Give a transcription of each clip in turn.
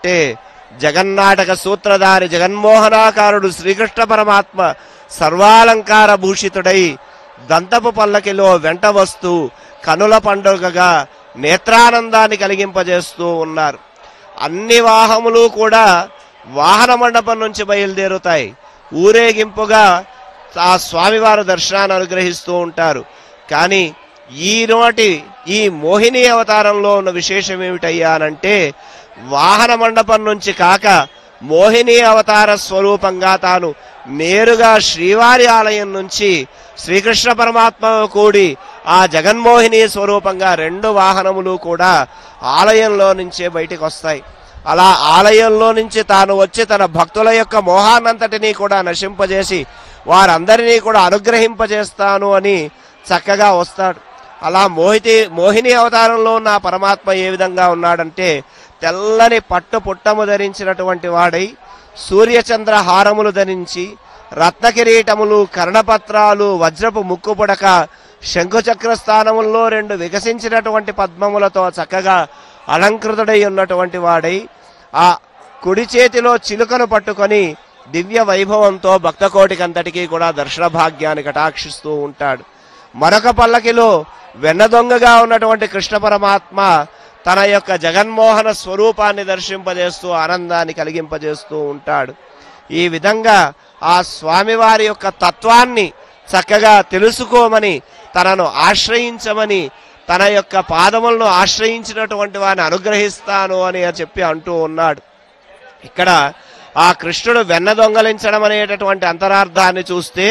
అంటే జగన్నాటక సూత్రధారి జగన్మోహనాకారుడు శ్రీకృష్ణ పరమాత్మ సర్వాలంకార భూషితుడై దంతపు పల్లకిలో వెంట వస్తూ కనుల పండుగగా నేత్రానందాన్ని కలిగింపజేస్తూ ఉన్నారు అన్ని వాహములు కూడా వాహన మండపం నుంచి బయలుదేరుతాయి ఊరేగింపుగా ఆ స్వామివారు దర్శనాన్ని అనుగ్రహిస్తూ ఉంటారు కానీ ఈనాటి ఈ మోహిని అవతారంలో ఉన్న విశేషం ఏమిటయ్యా అనంటే వాహన మండపం నుంచి కాక మోహిని అవతార స్వరూపంగా తాను నేరుగా శ్రీవారి ఆలయం నుంచి శ్రీకృష్ణ పరమాత్మ కూడి ఆ జగన్మోహిని స్వరూపంగా రెండు వాహనములు కూడా ఆలయంలో నుంచే బయటికి వస్తాయి అలా ఆలయంలో నుంచి తాను వచ్చి తన భక్తుల యొక్క మోహాన్నంతటినీ కూడా నశింపజేసి వారందరినీ కూడా అనుగ్రహింపజేస్తాను అని చక్కగా వస్తాడు అలా మోహితి మోహిని అవతారంలో ఉన్న ఆ పరమాత్మ ఏ విధంగా ఉన్నాడంటే తెల్లని పట్టు పుట్టము ధరించినటువంటి వాడై సూర్యచంద్ర హారములు ధరించి రత్న కిరీటములు కర్ణపత్రాలు వజ్రపు ముక్కు పుడక శంఖుచక్ర స్థానముల్లో రెండు వికసించినటువంటి పద్మములతో చక్కగా అలంకృతుడై ఉన్నటువంటి వాడై ఆ కుడి చేతిలో చిలుకను పట్టుకొని దివ్య వైభవంతో భక్తకోటికంతటికీ కూడా దర్శన భాగ్యాన్ని కటాక్షిస్తూ ఉంటాడు మరొక పల్లకిలో వెన్న దొంగగా ఉన్నటువంటి కృష్ణ పరమాత్మ తన యొక్క జగన్మోహన స్వరూపాన్ని దర్శింపజేస్తూ ఆనందాన్ని కలిగింపజేస్తూ ఉంటాడు ఈ విధంగా ఆ స్వామివారి యొక్క తత్వాన్ని చక్కగా తెలుసుకోమని తనను ఆశ్రయించమని తన యొక్క పాదములను ఆశ్రయించినటువంటి వారిని అనుగ్రహిస్తాను అని చెప్పి అంటూ ఉన్నాడు ఇక్కడ ఆ కృష్ణుడు వెన్న దొంగలించడం అనేటటువంటి అంతరార్థాన్ని చూస్తే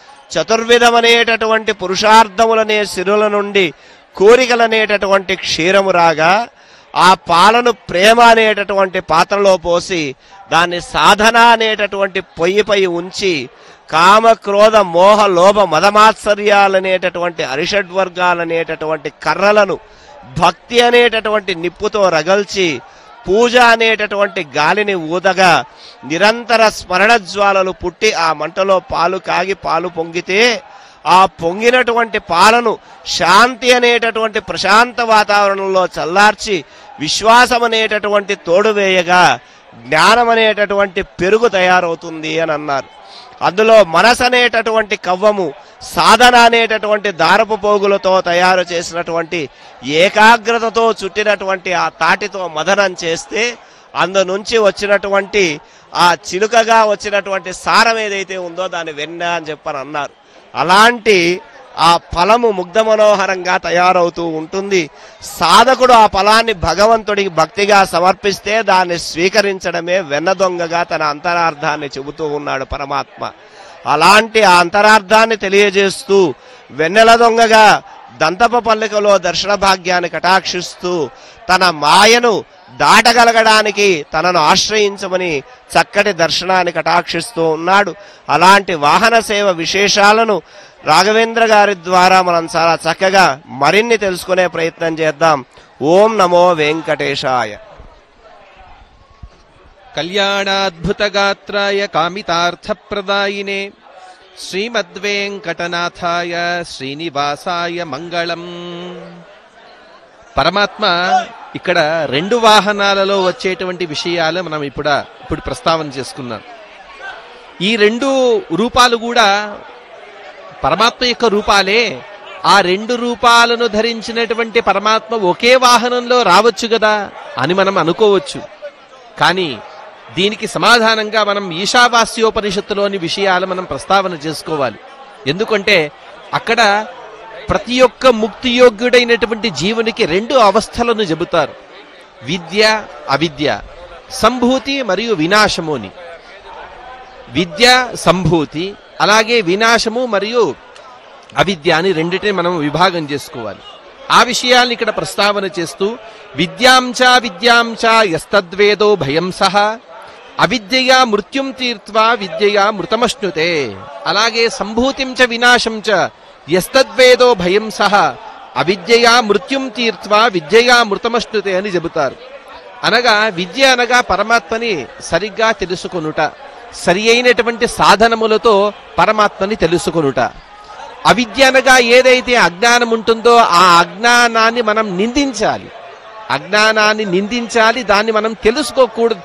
చతుర్విధమనేటటువంటి పురుషార్థములనే సిరుల నుండి కోరికలనేటటువంటి క్షీరము రాగా ఆ పాలను ప్రేమ అనేటటువంటి పాత్రలో పోసి దాన్ని సాధన అనేటటువంటి పొయ్యిపై ఉంచి కామ క్రోధ మోహ లోభ మదమాత్సర్యాలనేటటువంటి అరిషడ్వర్గాలనేటటువంటి కర్రలను భక్తి అనేటటువంటి నిప్పుతో రగల్చి పూజ అనేటటువంటి గాలిని ఊదగా నిరంతర స్మరణ జ్వాలలు పుట్టి ఆ మంటలో పాలు కాగి పాలు పొంగితే ఆ పొంగినటువంటి పాలను శాంతి అనేటటువంటి ప్రశాంత వాతావరణంలో చల్లార్చి విశ్వాసం అనేటటువంటి తోడు వేయగా జ్ఞానం అనేటటువంటి పెరుగు తయారవుతుంది అని అన్నారు అందులో మనసు అనేటటువంటి కవ్వము సాధన అనేటటువంటి దారపు పోగులతో తయారు చేసినటువంటి ఏకాగ్రతతో చుట్టినటువంటి ఆ తాటితో మదనం చేస్తే అందు నుంచి వచ్చినటువంటి ఆ చిలుకగా వచ్చినటువంటి సారం ఏదైతే ఉందో దాన్ని వెన్న అని చెప్పని అన్నారు అలాంటి ఆ ఫలము ముగ్ధ మనోహరంగా తయారవుతూ ఉంటుంది సాధకుడు ఆ ఫలాన్ని భగవంతుడికి భక్తిగా సమర్పిస్తే దాన్ని స్వీకరించడమే వెన్న దొంగగా తన అంతరార్థాన్ని చెబుతూ ఉన్నాడు పరమాత్మ అలాంటి ఆ అంతరార్థాన్ని తెలియజేస్తూ వెన్నెల దొంగగా దంతప పల్లికలో దర్శన భాగ్యాన్ని కటాక్షిస్తూ తన మాయను దాటగలగడానికి తనను ఆశ్రయించమని చక్కటి దర్శనాన్ని కటాక్షిస్తూ ఉన్నాడు అలాంటి వాహన సేవ విశేషాలను రాఘవేంద్ర గారి ద్వారా మనం చాలా చక్కగా మరిన్ని తెలుసుకునే ప్రయత్నం చేద్దాం ఓం నమో వెంకటేశాయ కళ్యాణాద్భుతగాత్రాయ కామితార్థప్రదాయినే శ్రీమద్వేంకటనాథాయ శ్రీనివాసాయ మంగళం పరమాత్మ ఇక్కడ రెండు వాహనాలలో వచ్చేటువంటి విషయాలు మనం ఇప్పుడు ఇప్పుడు ప్రస్తావన చేసుకున్నాం ఈ రెండు రూపాలు కూడా పరమాత్మ యొక్క రూపాలే ఆ రెండు రూపాలను ధరించినటువంటి పరమాత్మ ఒకే వాహనంలో రావచ్చు కదా అని మనం అనుకోవచ్చు కానీ దీనికి సమాధానంగా మనం ఈశావాస్యోపనిషత్తులోని విషయాలు మనం ప్రస్తావన చేసుకోవాలి ఎందుకంటే అక్కడ ప్రతి ఒక్క ముక్తియోగ్యుడైనటువంటి జీవునికి రెండు అవస్థలను చెబుతారు విద్య అవిద్య సంభూతి మరియు వినాశము అని విద్య సంభూతి అలాగే వినాశము మరియు అవిద్య అని రెండిటిని మనం విభాగం చేసుకోవాలి ఆ విషయాల్ని ఇక్కడ ప్రస్తావన చేస్తూ విద్యాంచ విద్యాంచ యస్తద్వేదో భయం సహ అవిద్యయా మృత్యుం తీర్త్వా విద్యయా మృతమశ్నుతే అలాగే సంభూతిం చ వినాశం చ యస్తద్వేదో భయం సహ అవిద్యయా మృత్యుం తీర్త్వా విద్యయా మృతమశ్నుతే అని చెబుతారు అనగా విద్య అనగా పరమాత్మని సరిగ్గా తెలుసుకొనుట సరి అయినటువంటి సాధనములతో పరమాత్మని తెలుసుకొనుట అవిద్య అనగా ఏదైతే అజ్ఞానం ఉంటుందో ఆ అజ్ఞానాన్ని మనం నిందించాలి అజ్ఞానాన్ని నిందించాలి దాన్ని మనం తెలుసుకోకూడదు